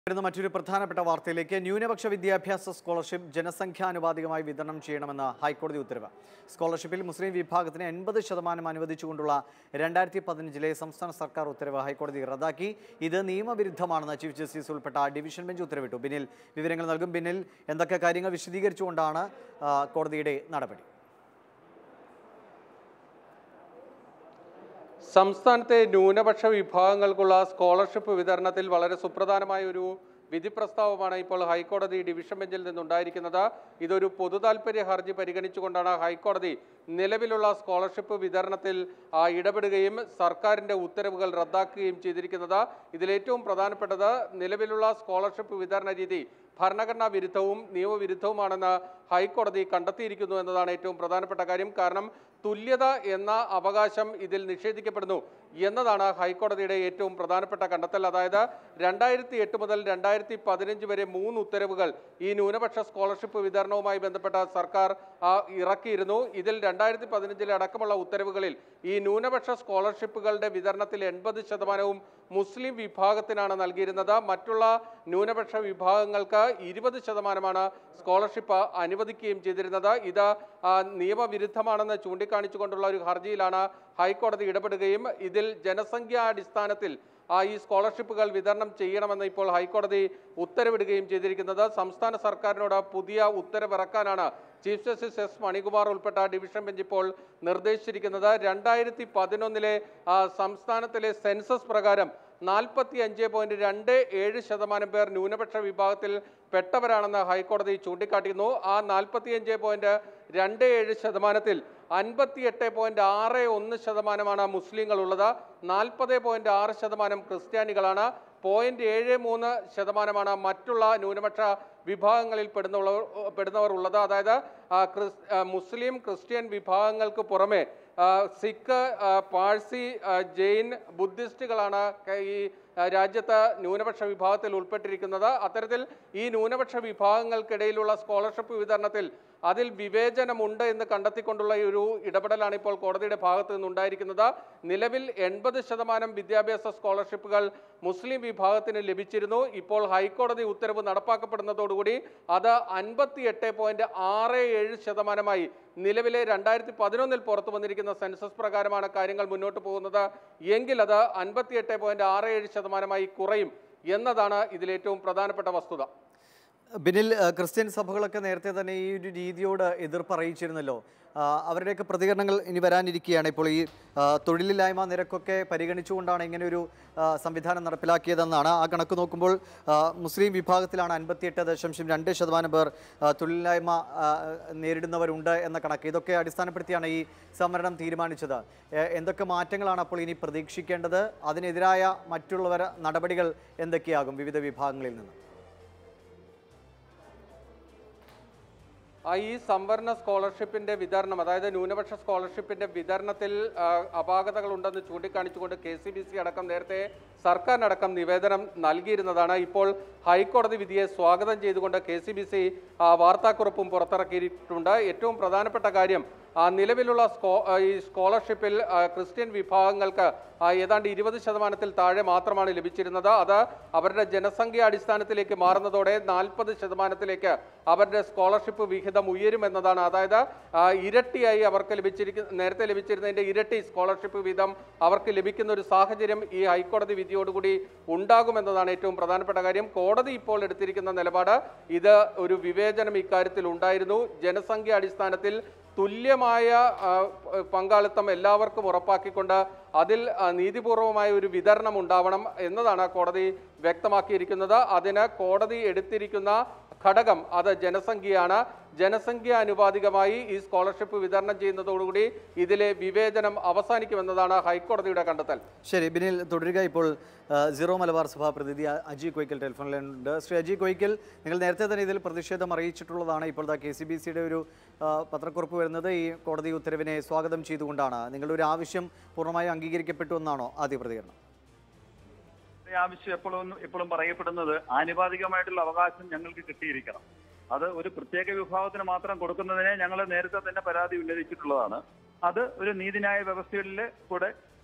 വരുന്ന മറ്റൊരു പ്രധാനപ്പെട്ട വാർത്തയിലേക്ക് ന്യൂനപക്ഷ വിദ്യാഭ്യാസ സ്കോളർഷിപ്പ് ജനസംഖ്യാനുപാതികമായി വിതരണം ചെയ്യണമെന്ന് ഹൈക്കോടതി ഉത്തരവ് സ്കോളർഷിപ്പിൽ മുസ്ലിം വിഭാഗത്തിന് എൺപത് ശതമാനം അനുവദിച്ചുകൊണ്ടുള്ള രണ്ടായിരത്തി പതിനഞ്ചിലെ സംസ്ഥാന സർക്കാർ ഉത്തരവ് ഹൈക്കോടതി റദ്ദാക്കി ഇത് നിയമവിരുദ്ധമാണെന്ന് ചീഫ് ജസ്റ്റിസ് ഉൾപ്പെട്ട ഡിവിഷൻ ബെഞ്ച് ഉത്തരവിട്ടു ബിന്നിൽ വിവരങ്ങൾ നൽകും ബിന്നിൽ എന്തൊക്കെ കാര്യങ്ങൾ വിശദീകരിച്ചുകൊണ്ടാണ് ആ, കോടതിയുടെ നടപടി സംസ്ഥാനത്തെ ന്യൂനപക്ഷ വിഭാഗങ്ങൾക്കുള്ള സ്കോളർഷിപ്പ് വിതരണത്തിൽ വളരെ സുപ്രധാനമായ ഒരു വിധി പ്രസ്താവമാണ് ഇപ്പോൾ ഹൈക്കോടതി ഡിവിഷൻ ബെഞ്ചിൽ നിന്നുണ്ടായിരിക്കുന്നത് ഇതൊരു പൊതു താൽപര്യ ഹർജി പരിഗണിച്ചുകൊണ്ടാണ് ഹൈക്കോടതി നിലവിലുള്ള സ്കോളർഷിപ്പ് വിതരണത്തിൽ ആ, ഇടപെടുകയും സർക്കാരിൻ്റെ ഉത്തരവുകൾ റദ്ദാക്കുകയും ചെയ്തിരിക്കുന്നത് ഇതിലേറ്റവും പ്രധാനപ്പെട്ടത് നിലവിലുള്ള സ്കോളർഷിപ്പ് വിതരണ രീതി ഭരണഘടനാ വിരുദ്ധവും നിയമവിരുദ്ധവുമാണെന്ന് ഹൈക്കോടതി കണ്ടെത്തിയിരിക്കുന്നു എന്നതാണ് ഏറ്റവും പ്രധാനപ്പെട്ട കാര്യം കാരണം തുല്യത എന്ന അവകാശം ഇതിൽ നിഷേധിക്കപ്പെടുന്നു എന്നതാണ് ഹൈക്കോടതിയുടെ ഏറ്റവും പ്രധാനപ്പെട്ട കണ്ടെത്തൽ അതായത് രണ്ടായിരത്തി എട്ട് മുതൽ രണ്ടായിരത്തി പതിനഞ്ച് വരെ മൂന്ന് ഉത്തരവുകൾ ഈ ന്യൂനപക്ഷ സ്കോളർഷിപ്പ് വിതരണവുമായി ബന്ധപ്പെട്ട സർക്കാർ ആ, ഇറക്കിയിരുന്നു ഇതിൽ രണ്ടായിരത്തി പതിനഞ്ചിലെ അടക്കമുള്ള ഉത്തരവുകളിൽ ഈ ന്യൂനപക്ഷ സ്കോളർഷിപ്പുകളുടെ വിതരണത്തിൽ എൺപത് ശതമാനവും മുസ്ലിം വിഭാഗത്തിനാണ് നൽകിയിരുന്നത് മറ്റുള്ള ന്യൂനപക്ഷ വിഭാഗങ്ങൾക്ക് ഇരുപത് ശതമാനമാണ് സ്കോളർഷിപ്പ് അനുവദിക്കുകയും ചെയ്തിരുന്നത് ഇത് ആ, നിയമവിരുദ്ധമാണെന്ന് ചൂണ്ടിക്കാണിച്ചുകൊണ്ടുള്ള ഒരു ഹർജിയിലാണ് ഹൈക്കോടതി ഇടപെടുകയും ഇതിൽ ജനസംഖ്യാടിസ്ഥാനത്തിൽ ആ ഈ സ്കോളർഷിപ്പുകൾ വിതരണം ചെയ്യണമെന്ന് ഇപ്പോൾ ഹൈക്കോടതി ഉത്തരവിടുകയും ചെയ്തിരിക്കുന്നത് സംസ്ഥാന സർക്കാരിനോട് പുതിയ ഉത്തരവിറക്കാനാണ് ചീഫ് ജസ്റ്റിസ് എസ് മണികുമാർ ഉൾപ്പെട്ട ഡിവിഷൻ ബെഞ്ച് ഇപ്പോൾ നിർദ്ദേശിച്ചിരിക്കുന്നത് രണ്ടായിരത്തി പതിനൊന്നിലെ സംസ്ഥാനത്തിലെ സെൻസസ് പ്രകാരം നാൽപ്പത്തി അഞ്ച് പോയിന്റ് രണ്ട് ഏഴ് ശതമാനം പേർ ന്യൂനപക്ഷ വിഭാഗത്തിൽ പെട്ടവരാണെന്ന് ഹൈക്കോടതി ചൂണ്ടിക്കാട്ടിയിരുന്നു ആ നാൽപ്പത്തിയഞ്ച് പോയിന്റ് രണ്ട് ഏഴ് ശതമാനത്തിൽ അൻപത്തിയെട്ട് പോയിന്റ് ആറ് ഒന്ന് ശതമാനമാണ് മുസ്ലിങ്ങൾ ഉള്ളത് നാൽപ്പത് പോയിന്റ് ആറ് ശതമാനം ക്രിസ്ത്യാനികളാണ് പോയിന്റ് ഏഴ് മൂന്ന് ശതമാനമാണ് മറ്റുള്ള ന്യൂനപക്ഷ വിഭാഗങ്ങളിൽ പെടുന്നവർ പെടുന്നവർ ഉള്ളത് അതായത് ആ, ക്രിസ് ആ, മുസ്ലിം ക്രിസ്ത്യൻ വിഭാഗങ്ങൾക്ക് പുറമെ ആ, സിഖ് ആ, പാഴ്സി ആ, ജെയിൻ ബുദ്ധിസ്റ്റുകളാണ് ക- ഈ ആ, രാജ്യത്ത് ന്യൂനപക്ഷ വിഭാഗത്തിൽ ഉൾപ്പെട്ടിരിക്കുന്നത് അത്തരത്തിൽ ഈ ന്യൂനപക്ഷ വിഭാഗങ്ങൾക്കിടയിലുള്ള സ്കോളർഷിപ്പ് വിതരണത്തിൽ അതിൽ വിവേചനമുണ്ട് എന്ന് കണ്ടെത്തിക്കൊണ്ടുള്ള ഈ ഒരു ഇടപെടലാണ് ഇപ്പോൾ കോടതിയുടെ ഭാഗത്ത് നിന്നുണ്ടായിരിക്കുന്നത് നിലവിൽ എൺപത് ശതമാനം വിദ്യാഭ്യാസ സ്കോളർഷിപ്പുകൾ മുസ്ലിം വിഭാഗത്തിന് ലഭിച്ചിരുന്നു ഇപ്പോൾ ഹൈക്കോടതി ഉത്തരവ് നടപ്പാക്കപ്പെടുന്നതോടുകൂടി അത് അൻപത്തി എട്ട് പോയിന്റ് ആറ് ഏഴ് ശതമാനമായി നിലവിലെ രണ്ടായിരത്തി പതിനൊന്നിൽ പുറത്തു വന്നിരിക്കുന്ന സെൻസസ് പ്രകാരമാണ് കാര്യങ്ങൾ മുന്നോട്ട് പോകുന്നത് എങ്കിൽ അത് അൻപത്തിയെട്ട് പോയിന്റ് ആറ് ഏഴ് ശതമാനമായി കുറയും എന്നതാണ് ഇതിലേറ്റവും പ്രധാനപ്പെട്ട വസ്തുത ബിനിൽ ആ, ക്രിസ്ത്യൻ സഭകളൊക്കെ നേരത്തെ തന്നെ ഈ ഒരു രീതിയോട് എതിർപ്പ് അറിയിച്ചിരുന്നല്ലോ ആ, അവരുടെയൊക്കെ പ്രതികരണങ്ങൾ ഇനി വരാനിരിക്കുകയാണ് ഇപ്പോൾ ഈ ആ, തൊഴിലില്ലായ്മ നിരക്കൊക്കെ പരിഗണിച്ചുകൊണ്ടാണ് ഇങ്ങനെ ഒരു ആ, സംവിധാനം നടപ്പിലാക്കിയതെന്നാണ് ആ കണക്ക് നോക്കുമ്പോൾ ആ, മുസ്ലിം വിഭാഗത്തിലാണ് അൻപത്തിയെട്ട് ദശാംശം രണ്ട് ശതമാനം പേർ ആ, തൊഴിലില്ലായ്മ ആ, നേരിടുന്നവരുണ്ട് എന്ന കണക്ക് ഇതൊക്കെ അടിസ്ഥാനപ്പെടുത്തിയാണ് ഈ സംവരണം തീരുമാനിച്ചത് എ- എന്തൊക്കെ മാറ്റങ്ങളാണ് അപ്പോൾ ഇനി പ്രതീക്ഷിക്കേണ്ടത് അതിനെതിരായ മറ്റുള്ളവർ നടപടികൾ എന്തൊക്കെയാകും വിവിധ വിഭാഗങ്ങളിൽ നിന്ന് ആ ഈ സംവരണ സ്കോളർഷിപ്പിന്റെ വിതരണം അതായത് ന്യൂനപക്ഷ സ്കോളർഷിപ്പിന്റെ വിതരണത്തിൽ ആ, അപാകതകളുണ്ടെന്ന് ചൂണ്ടിക്കാണിച്ചുകൊണ്ട് കെ സി ബി സി അടക്കം നേരത്തെ സർക്കാരിനടക്കം നിവേദനം നൽകിയിരുന്നതാണ് ഇപ്പോൾ ഹൈക്കോടതി വിധിയെ സ്വാഗതം ചെയ്തുകൊണ്ട് കെ സി ബി സി വാർത്താക്കുറിപ്പും പുറത്തിറക്കിയിട്ടുണ്ട് ഏറ്റവും പ്രധാനപ്പെട്ട കാര്യം ആ, നിലവിലുള്ള സ്കോ ആ, ഈ സ്കോളർഷിപ്പിൽ ആ, ക്രിസ്ത്യൻ വിഭാഗങ്ങൾക്ക് ആ, ഏതാണ്ട് ഇരുപത് ശതമാനത്തിൽ താഴെ മാത്രമാണ് ലഭിച്ചിരുന്നത് അത് അവരുടെ ജനസംഖ്യ അടിസ്ഥാനത്തിലേക്ക് മാറുന്നതോടെ നാൽപ്പത് ശതമാനത്തിലേക്ക് അവരുടെ സ്കോളർഷിപ്പ് വിഹിതം ഉയരുമെന്നതാണ് അതായത് ആ, ഇരട്ടിയായി അവർക്ക് ലഭിച്ചിരിക്കുന്ന നേരത്തെ ലഭിച്ചിരുന്നതിന്റെ ഇരട്ടി സ്കോളർഷിപ്പ് വീതം അവർക്ക് ലഭിക്കുന്ന ഒരു സാഹചര്യം ഈ ഹൈക്കോടതി വിധിയോടുകൂടി ഉണ്ടാകുമെന്നതാണ് ഏറ്റവും പ്രധാനപ്പെട്ട കാര്യം കോടതി ഇപ്പോൾ എടുത്തിരിക്കുന്ന നിലപാട് ഇത് ഒരു വിവേചനം ഇക്കാര്യത്തിൽ ഉണ്ടായിരുന്നു ജനസംഖ്യ അടിസ്ഥാനത്തിൽ തുല്യമായ ആ, പങ്കാളിത്തം എല്ലാവർക്കും ഉറപ്പാക്കിക്കൊണ്ട് അതിൽ ആ, നീതിപൂർവമായ ഒരു വിതരണം ഉണ്ടാവണം എന്നതാണ് കോടതി വ്യക്തമാക്കിയിരിക്കുന്നത് അതിന് കോടതി എടുത്തിരിക്കുന്ന ഘടകം അത് ജനസംഖ്യയാണ് ജനസംഖ്യ അനുപാതികമായി ഈ സ്കോളർഷിപ്പ് വിതരണം ചെയ്യുന്നതോടുകൂടി ഇതിലെ വിവേചനം അവസാനിക്കുമെന്നതാണ് ഹൈക്കോടതിയുടെ കണ്ടെത്തൽ ശരി ബിനിൽ തുടരുക ഇപ്പോൾ ആ, സീറോ മലബാർ സഭാ പ്രതിനിധി അജി കൊയ്ക്കൽ ടെലിഫോണിലുണ്ട് ശ്രീ അജി കൊയ്ക്കൽ നിങ്ങൾ നേരത്തെ തന്നെ ഇതിൽ പ്രതിഷേധം അറിയിച്ചിട്ടുള്ളതാണ് ഇപ്പോഴത്തെ കെ സി ബി സിയുടെ ഒരു ആ, പത്രക്കുറിപ്പ് വരുന്നത് ഈ കോടതി ഉത്തരവിനെ സ്വാഗതം ചെയ്തുകൊണ്ടാണ് നിങ്ങളുടെ ഒരു ആവശ്യം പൂർണ്ണമായും അംഗീകരിക്കപ്പെട്ടു എന്നാണോ ആദ്യ പ്രതികരണം ഈ ആവശ്യം എപ്പോഴും എപ്പോഴും പറയപ്പെടുന്നത് ആനുപാതികമായിട്ടുള്ള അവകാശം ഞങ്ങൾക്ക് കിട്ടിയിരിക്കണം അത് ഒരു പ്രത്യേക വിഭാഗത്തിന് മാത്രം കൊടുക്കുന്നതിനെ ഞങ്ങൾ നേരത്തെ തന്നെ പരാതി ഉന്നയിച്ചിട്ടുള്ളതാണ് അത് ഒരു നീതിന്യായ വ്യവസ്ഥകളിൽ കൂടെ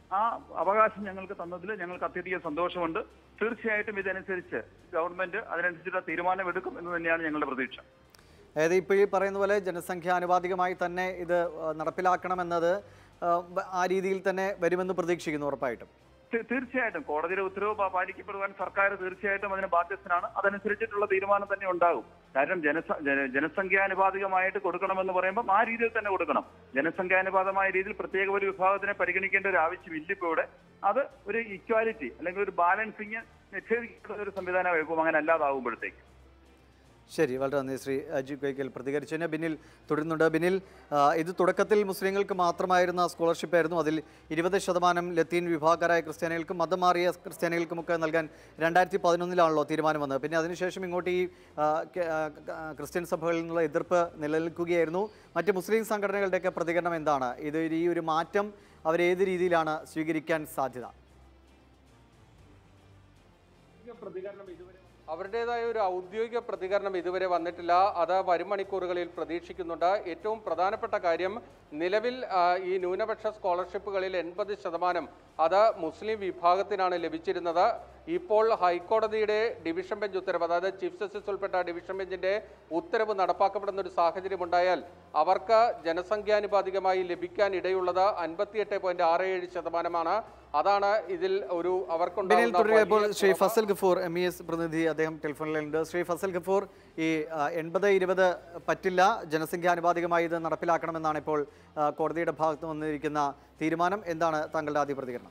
ആ അവകാശം ഞങ്ങൾക്ക് തന്നതിൽ ഞങ്ങൾക്ക് അത്യധികം സന്തോഷമുണ്ട് തീർച്ചയായിട്ടും ഇതനുസരിച്ച് ഗവൺമെന്റ് അതിനനുസരിച്ചുള്ള തീരുമാനമെടുക്കും എന്ന് തന്നെയാണ് ഞങ്ങളുടെ പ്രതീക്ഷ അതായത് ഇപ്പോൾ ഈ പറയുന്ന പോലെ ജനസംഖ്യ ആനുപാതികമായി തന്നെ ഇത് ആ, നടപ്പിലാക്കണമെന്നത് ആ, ബ- ആ രീതിയിൽ തന്നെ വരുമെന്ന് പ്രതീക്ഷിക്കുന്നു ഉറപ്പായിട്ടും തീ- തീർച്ചയായിട്ടും കോടതിയുടെ ഉത്തരവ് പാ- പാലിക്കപ്പെടുവാൻ സർക്കാർ തീർച്ചയായിട്ടും അതിന് ബാധ്യസ്ഥനാണ് അതനുസരിച്ചിട്ടുള്ള തീരുമാനം തന്നെ ഉണ്ടാകും കാരണം ജനസ ജന- ജനസംഖ്യാനുപാതികമായിട്ട് കൊടുക്കണമെന്ന് പറയുമ്പോൾ ആ രീതിയിൽ തന്നെ കൊടുക്കണം ജനസംഖ്യാനുപാതമായ രീതിയിൽ പ്രത്യേക ഒരു വിഭാഗത്തിനെ പരിഗണിക്കേണ്ട ഒരു ആവശ്യമില്ല ഇപ്പോൾ ഇവിടെ അത് ഒരു ഇക്വാലിറ്റി അല്ലെങ്കിൽ ഒരു ബാലൻസിങ് നിഷേധിക്കേണ്ട ഒരു സംവിധാനമായിരിക്കും അങ്ങനെ അല്ലാതാവുമ്പോഴത്തേക്ക് ശരി വളരെ നന്ദി ശ്രീ അജി കൈക്കൽ പ്രതികരിച്ചതിന് ബിന്നിൽ തുടരുന്നുണ്ട് ബിന്നിൽ ആ, ഇത് തുടക്കത്തിൽ മുസ്ലിങ്ങൾക്ക് മാത്രമായിരുന്ന സ്കോളർഷിപ്പ് ആയിരുന്നു അതിൽ ഇരുപത് ശതമാനം ലത്തീൻ വിഭാഗക്കാരായ ക്രിസ്ത്യാനികൾക്കും മതം മാറിയ ക്രിസ്ത്യാനികൾക്കുമൊക്കെ നൽകാൻ രണ്ടായിരത്തി പതിനൊന്നിലാണല്ലോ തീരുമാനം വന്നത് പിന്നെ അതിനുശേഷം ഇങ്ങോട്ട് ഈ ആ, കെ- ആ, ആ, ക്രിസ്ത്യൻ സഭകളിൽ നിന്നുള്ള എതിർപ്പ് നിലനിൽക്കുകയായിരുന്നു മറ്റ് മുസ്ലിം സംഘടനകളുടെയൊക്കെ പ്രതികരണം എന്താണ് ഇത് ഈ ഒരു മാറ്റം അവരേത് രീതിയിലാണ് സ്വീകരിക്കാൻ സാധ്യത അവരുടേതായ ഒരു ഔദ്യോഗിക പ്രതികരണം ഇതുവരെ വന്നിട്ടില്ല അത് വരും മണിക്കൂറുകളിൽ പ്രതീക്ഷിക്കുന്നുണ്ട് ഏറ്റവും പ്രധാനപ്പെട്ട കാര്യം നിലവിൽ ആ, ഈ ന്യൂനപക്ഷ സ്കോളർഷിപ്പുകളിൽ എൺപത് ശതമാനം അത് മുസ്ലിം വിഭാഗത്തിനാണ് ലഭിച്ചിരുന്നത് ഇപ്പോൾ ഹൈക്കോടതിയുടെ ഡിവിഷൻ ബെഞ്ച് ഉത്തരവ് അതായത് ചീഫ് ജസ്റ്റിസ് ഉൾപ്പെട്ട ഡിവിഷൻ ബെഞ്ചിന്റെ ഉത്തരവ് നടപ്പാക്കപ്പെടുന്ന ഒരു സാഹചര്യം ഉണ്ടായാൽ അവർക്ക് ജനസംഖ്യാനുപാതികമായി ലഭിക്കാൻ ഇടയുള്ളത് അൻപത്തിയെട്ട് പോയിന്റ് ആറ് ഏഴ് ശതമാനമാണ് അതാണ് ഇതിൽ ഒരു ബിനിൽ അവർക്കുണ്ടാകുന്ന തുടരുമ്പോൾ വലിയ ശ്രീ കുറവ്. Fazal Gafoor M E S പ്രതിനിധി അദ്ദേഹം ടെലിഫോണിലുണ്ട് ശ്രീ ഫസൽ ഗഫൂർ ഈ എൺപത് ഇരുപത് പറ്റില്ല ജനസംഖ്യാനുപാതികമായി ഇത് നടപ്പിലാക്കണമെന്നാണ് ഇപ്പോൾ ആ, കോടതിയുടെ ഭാഗത്ത് വന്നിരിക്കുന്ന തീരുമാനം എന്താണ് താങ്കളുടെ ആദ്യ പ്രതികരണം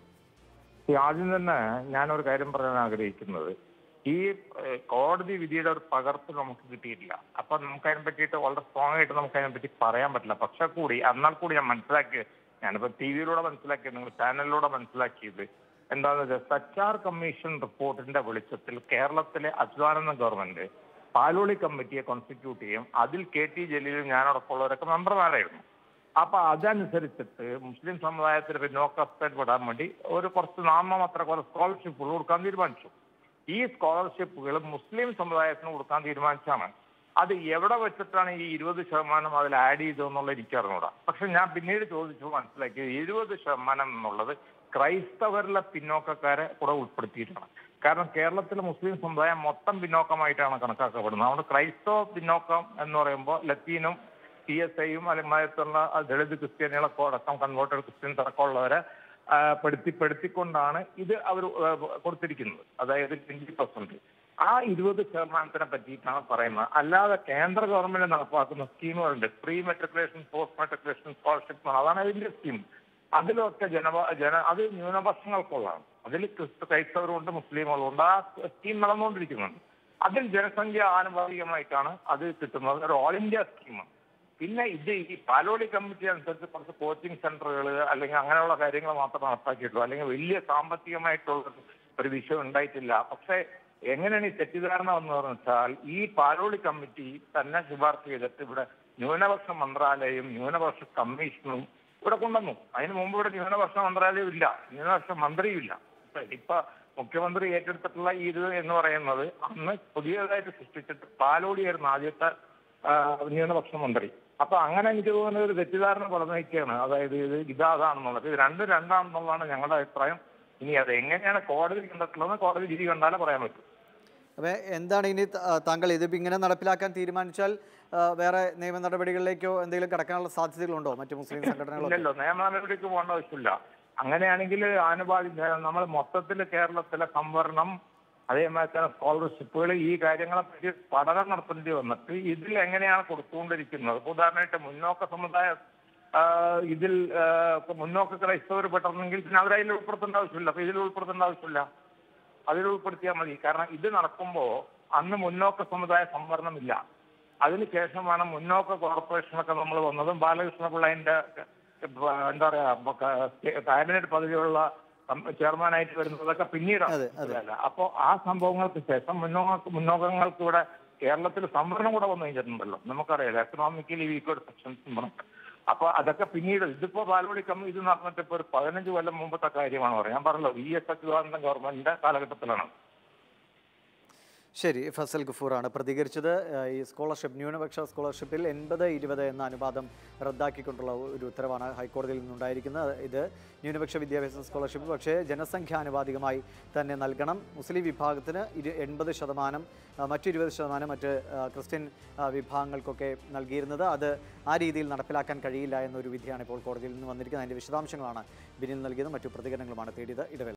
ഈ ആദ്യം തന്നെ ഞാനൊരു കാര്യം പറയാൻ ആഗ്രഹിക്കുന്നത് ഈ ഏഹ്, കോടതി വിധിയുടെ ഒരു പകർപ്പ് നമുക്ക് കിട്ടിയിട്ടില്ല അപ്പൊ നമുക്ക് അതിനെ പറ്റിയിട്ട് വളരെ സ്ട്രോങ് ആയിട്ട് നമുക്ക് അതിനെ പറ്റി പറയാൻ പറ്റില്ല പക്ഷെ കൂടി എന്നാൽ കൂടി ഞാൻ മനസ്സിലാക്കിയ ഞാനിപ്പോ ടി വിയിലൂടെ മനസ്സിലാക്കിയത് നിങ്ങൾ ചാനലിലൂടെ മനസ്സിലാക്കിയത് എന്താണെന്ന് വെച്ചാൽ സച്ചാർ കമ്മീഷൻ റിപ്പോർട്ടിന്റെ വെളിച്ചത്തിൽ കേരളത്തിലെ അച്യുതാനന്ദ ഗവൺമെന്റ് പാലോളി കമ്മിറ്റിയെ കോൺസ്റ്റിറ്റ്യൂട്ട് ചെയ്യും അതിൽ കെ ടി ജലീലും ഞാനടക്കമുള്ളവരൊക്കെ മെമ്പർമാരായിരുന്നു അപ്പൊ അതനുസരിച്ചിട്ട് മുസ്ലിം സമുദായത്തിന് പിന്നോക്കത്തിൽ വിടാൻ വേണ്ടി ഒരു കുറച്ച് നാമമാത്ര കുറച്ച് സ്കോളർഷിപ്പുകൾ കൊടുക്കാൻ തീരുമാനിച്ചു ഈ സ്കോളർഷിപ്പുകൾ മുസ്ലിം സമുദായത്തിന് കൊടുക്കാൻ തീരുമാനിച്ചാണ് അത് എവിടെ വെച്ചിട്ടാണ് ഈ ഇരുപത് ശതമാനം അതിൽ ആഡ് ചെയ്തതെന്നുള്ള എനിക്ക് അറിഞ്ഞൂടാ പക്ഷെ ഞാൻ പിന്നീട് ചോദിച്ചു മനസ്സിലാക്കിയത് ഇരുപത് ശതമാനം എന്നുള്ളത് ക്രൈസ്തവരിലെ പിന്നോക്കക്കാരെ കൂടെ ഉൾപ്പെടുത്തിയിട്ടാണ് കാരണം കേരളത്തിലെ മുസ്ലിം സമുദായം മൊത്തം പിന്നോക്കമായിട്ടാണ് കണക്കാക്കപ്പെടുന്നത് അതുകൊണ്ട് ക്രൈസ്തവ പിന്നോക്കം എന്ന് പറയുമ്പോൾ ലത്തീനും സി എസ് ഐയും അല്ലെങ്കിൽ ദളിത് ക്രിസ്ത്യാനികളൊക്കെ അടക്കം കൺവേർട്ടഡ് ക്രിസ്ത്യൻസ് അടക്കമുള്ളവരെ ആ, പെടുത്തി പെടുത്തിക്കൊണ്ടാണ് ഇത് അവർ കൊടുത്തിരിക്കുന്നത് അതായത് ട്വന്റി പെർസെന്റ് ആ ഇരുപത് ശതമാനത്തിനെ പറ്റിയിട്ടാണ് പറയുന്നത് അല്ലാതെ കേന്ദ്ര ഗവൺമെന്റ് നടപ്പാക്കുന്ന സ്കീമുകളുണ്ട് pre matriculation post matriculation scholarship അതാണ് അതിന്റെ സ്കീം അതിലൊക്കെ ജന ജന അത് ന്യൂനപക്ഷങ്ങൾക്കുള്ളതാണ് അതിൽ ക്രിസ്തു ക്രൈസ്തവരുണ്ട് മുസ്ലിമുകളുണ്ട് ആ സ്കീം നടന്നുകൊണ്ടിരിക്കുന്നുണ്ട് അതിൽ ജനസംഖ്യ ആനുപാതികമായിട്ടാണ് അത് കിട്ടുന്നത് ഒരു ഓൾ ഇന്ത്യ സ്കീമാണ് പിന്നെ ഇത് ഈ പാലോളി കമ്മിറ്റി അനുസരിച്ച് കുറച്ച് കോച്ചിങ് സെന്ററുകൾ അല്ലെങ്കിൽ അങ്ങനെയുള്ള കാര്യങ്ങൾ മാത്രം നടപ്പാക്കിയിട്ടുള്ളൂ അല്ലെങ്കിൽ വലിയ സാമ്പത്തികമായിട്ടുള്ള ഒരു വിഷയം ഉണ്ടായിട്ടില്ല പക്ഷേ എങ്ങനെയാണ് ഈ തെറ്റിദ്ധാരണ വന്നതെന്ന് വെച്ചാൽ ഈ പാലോളി കമ്മിറ്റി തന്നെ ശുപാർശ ചെയ്തിട്ട് ഇവിടെ ന്യൂനപക്ഷ മന്ത്രാലയം ന്യൂനപക്ഷ കമ്മീഷനും ഇവിടെ കൊണ്ടുവന്നു അതിന് മുമ്പ് ഇവിടെ ന്യൂനപക്ഷ മന്ത്രാലയം ഇല്ല ന്യൂനപക്ഷ മന്ത്രിയും ഇല്ല ഇപ്പൊ ഇപ്പൊ മുഖ്യമന്ത്രി ഏറ്റെടുത്തിട്ടുള്ള ഈ ഇത് എന്ന് പറയുന്നത് അന്ന് പുതിയതായിട്ട് സൃഷ്ടിച്ചിട്ട് പാലോളിയായിരുന്നു ആദ്യത്തെ ആ, ന്യൂനപക്ഷ മന്ത്രി അപ്പൊ അങ്ങനെ എനിക്ക് തോന്നുന്നത് ഒരു തെറ്റിദ്ധാരണ പറഞ്ഞിരിക്കുകയാണ് അതായത് ഇത് ഇതാതാണെന്നുള്ളത് ഇത് രണ്ടും രണ്ടാണെന്നുള്ളതാണ് ഞങ്ങളുടെ അഭിപ്രായം ഇനി അത് എങ്ങനെയാണ് കോടതി കണ്ടിട്ടുള്ളത് കോടതി വിധി കണ്ടാലേ പറയാൻ പറ്റും അപ്പോൾ എന്താണ് ഇനി ത- ആ, താങ്കൾ ഇത് ഇങ്ങനെ നടപ്പിലാക്കാൻ തീരുമാനിച്ചാൽ ആ, വേറെ നിയമ നടപടികളിലേക്കോ എന്തെങ്കിലും കടക്കാനുള്ള സാധ്യതകളുണ്ടോ മറ്റു മുസ്ലിം സംഘടനകളോ ഇല്ലല്ലോ നിയമ നടപടിക്ക് പോകേണ്ട ആവശ്യമില്ല അങ്ങനെയാണെങ്കിൽ ആനുപാതി നമ്മൾ മൊത്തത്തിൽ കേരളത്തിലെ സംവരണം അതേമാതിരി തന്നെ സ്കോളർഷിപ്പുകൾ ഈ കാര്യങ്ങളെ പറ്റി പഠനം നടത്തേണ്ടി വന്നിട്ട് ഇതിൽ എങ്ങനെയാണ് കൊടുത്തുകൊണ്ടിരിക്കുന്നത് ഇപ്പൊ ഉദാഹരണമായിട്ട് മുന്നോക്ക സമുദായ ആ, ഇതിൽ ആ, ഇപ്പൊ മുന്നോക്ക ക്രൈസ്തവർ പെട്ടിരുന്നെങ്കിൽ പിന്നെ അവരതിൽ ഉൾപ്പെടുത്തേണ്ട ആവശ്യമില്ല അപ്പൊ ഇതിൽ ഉൾപ്പെടുത്തേണ്ട ആവശ്യമില്ല അതിൽ ഉൾപ്പെടുത്തിയാൽ മതി കാരണം ഇത് നടക്കുമ്പോൾ അന്ന് മുന്നോക്ക സമുദായ സംവരണമില്ല അതിനുശേഷമാണ് മുന്നോക്ക കോർപ്പറേഷനൊക്കെ നമ്മൾ വന്നതും ബാലകൃഷ്ണ പിള്ളേന്റെ എന്താ പറയാ കാബിനറ്റ് പദവിയുള്ള ചെയർമാനായിട്ട് വരുന്നതൊക്കെ പിന്നീടാണ് അതെ, അതെ. മനസ്സിലായില്ല. അപ്പോ ആ സംഭവങ്ങൾക്ക് ശേഷം മുന്നോക്ക മുന്നോക്കങ്ങൾക്ക് ഇവിടെ കേരളത്തിൽ സംവരണം കൂടെ വന്നു കഴിഞ്ഞിട്ടുണ്ടല്ലോ നമുക്കറിയാലോ എക്കണോമിക്കലി വീക്ക്വേർഡ് സെക്ഷൻസ് അപ്പൊ അതൊക്കെ പിന്നീട് ഇതിപ്പോ പാലോളി കമ്മി ഇത് നടന്നിട്ട് ഇപ്പൊ ഒരു പതിനഞ്ച് കൊല്ലം മുമ്പത്തെ കാര്യമാണ് പറയുന്നത് ഞാൻ പറഞ്ഞല്ലോ വി എസ് അച്യുതാനന്ദൻ ഗവൺമെന്റിന്റെ കാലഘട്ടത്തിലാണ് ശരി ഫസൽ ഗഫൂറാണ് പ്രതികരിച്ചത് ഏഹ് ഈ സ്കോളർഷിപ്പ് ന്യൂനപക്ഷ സ്കോളർഷിപ്പിൽ എൺപത് ഇരുപത് എന്ന അനുപാതം റദ്ദാക്കിക്കൊണ്ടുള്ള ഒരു ഉത്തരവാണ് ഹൈക്കോടതിയിൽ നിന്നുണ്ടായിരിക്കുന്നത് ഇത് ന്യൂനപക്ഷ വിദ്യാഭ്യാസ സ്കോളർഷിപ്പ് പക്ഷേ ജനസംഖ്യാനുപാതികമായി തന്നെ നൽകണം മുസ്ലിം വിഭാഗത്തിന് ഇരു എൺപത് ശതമാനം ആ, മറ്റു ഇരുപത് ശതമാനം മറ്റ് ആ, ക്രിസ്ത്യൻ ആ, വിഭാഗങ്ങൾക്കൊക്കെ നൽകിയിരുന്നത് അത് ആ രീതിയിൽ നടപ്പിലാക്കാൻ കഴിയില്ല എന്നൊരു വിധിയാണ് ഇപ്പോൾ കോടതിയിൽ നിന്ന് വന്നിരിക്കുന്നത് അതിൻ്റെ വിശദാംശങ്ങളാണ് ബിനിൽ നൽകിയത് മറ്റു പ്രതികരണങ്ങളുമാണ് തേടിയത് ഇടവേള